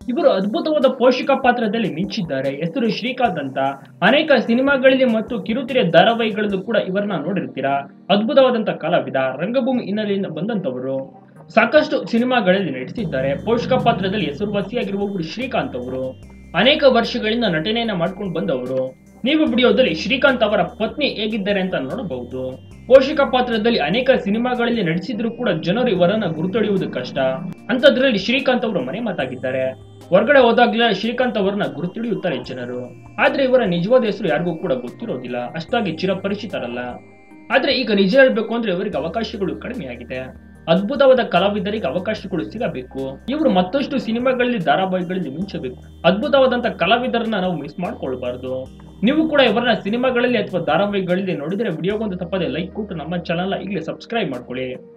ಇವರು ಅದ್ಭುತವಾದ ಪೋಷಕ ಪಾತ್ರದಲ್ಲಿ ಮಿಂಚಿದ್ದಾರೆ ಹೆಸರು ಶ್ರೀಕಾಂತ್ ಅಂತ ಅನೇಕ ಸಿನಿಮಾಗಳಲ್ಲಿ ಮತ್ತು ಕಿರುತೆರೆ ಧಾರಾವಾಹಿಗಳಲ್ಲೂ ಕೂಡ ಇವರನ್ನ ನೋಡಿರ್ತೀರಾ ಅದ್ಭುತವಾದಂತ ಕಲಾವಿದ ರಂಗಭೂಮಿ ಹಿನ್ನೆಲೆಯಿಂದ ಬಂದಂತವರು ಸಾಕಷ್ಟು ಸಿನಿಮಾಗಳಲ್ಲಿ ನಟಿಸಿದ್ದಾರೆ ಪೋಷಕ ಪಾತ್ರದಲ್ಲಿ ಹೆಸರುವಾಸಿಯಾಗಿರುವವರು ಶ್ರೀಕಾಂತ್ ಅವರು ಅನೇಕ ವರ್ಷಗಳಿಂದ ನಟನೆಯನ್ನ ಮಾಡ್ಕೊಂಡು ಬಂದವರು ನೀವು ವಿಡಿಯೋದಲ್ಲಿ ಶ್ರೀಕಾಂತ್ ಅವರ ಪತ್ನಿ ಹೇಗಿದ್ದಾರೆ ಅಂತ ನೋಡಬಹುದು ಪೋಷಕ ಪಾತ್ರದಲ್ಲಿ ಅನೇಕ ಸಿನಿಮಾಗಳಲ್ಲಿ ನಟಿಸಿದ್ರು ಕೂಡ ಜನರು ಇವರನ್ನ ಗುರುತೊಡೆಯುವುದು ಕಷ್ಟ ಅಂತದ್ರಲ್ಲಿ ಶ್ರೀಕಾಂತ್ ಅವರು ಮನೆ ಮಾತಾಗಿದ್ದಾರೆ ಹೊರಗಡೆ ಹೋದಾಗ್ಲೆಲ್ಲ ಶ್ರೀಕಾಂತ್ ಅವರನ್ನ ಗುರುತಿಡಿಯುತ್ತಾರೆ ಜನರು ಆದ್ರೆ ಇವರ ನಿಜವಾದ ಹೆಸರು ಯಾರಿಗೂ ಕೂಡ ಗೊತ್ತಿರೋದಿಲ್ಲ ಅಷ್ಟಾಗಿ ಚಿರಪರಿಚಿತರಲ್ಲ ಆದ್ರೆ ಈಗ ನಿಜ ಹೇಳ್ಬೇಕು ಅಂದ್ರೆ ಇವರಿಗೆ ಅವಕಾಶಗಳು ಕಡಿಮೆಯಾಗಿದೆ ಅದ್ಭುತವಾದ ಕಲಾವಿದರಿಗೆ ಅವಕಾಶಗಳು ಸಿಗಬೇಕು ಇವರು ಮತ್ತಷ್ಟು ಸಿನಿಮಾಗಳಲ್ಲಿ ಧಾರಾವಾಹಿಗಳಲ್ಲಿ ಮಿಂಚಬೇಕು ಅದ್ಭುತವಾದಂತ ಕಲಾವಿದರನ್ನ ನಾವು ಮಿಸ್ ಮಾಡ್ಕೊಳ್ಬಾರ್ದು ನೀವು ಕೂಡ ಇವರನ್ನ ಸಿನಿಮಾಗಳಲ್ಲಿ ಅಥವಾ ಧಾರಾವಾಹಿಗಳಲ್ಲಿ ನೋಡಿದ್ರೆ ವಿಡಿಯೋಗೊಂದು ತಪ್ಪದೆ ಲೈಕ್ ಕೊಟ್ಟು ನಮ್ಮ ಚಾನಲ್ ಈಗಲೇ ಸಬ್ಸ್ಕ್ರೈಬ್ ಮಾಡ್ಕೊಳ್ಳಿ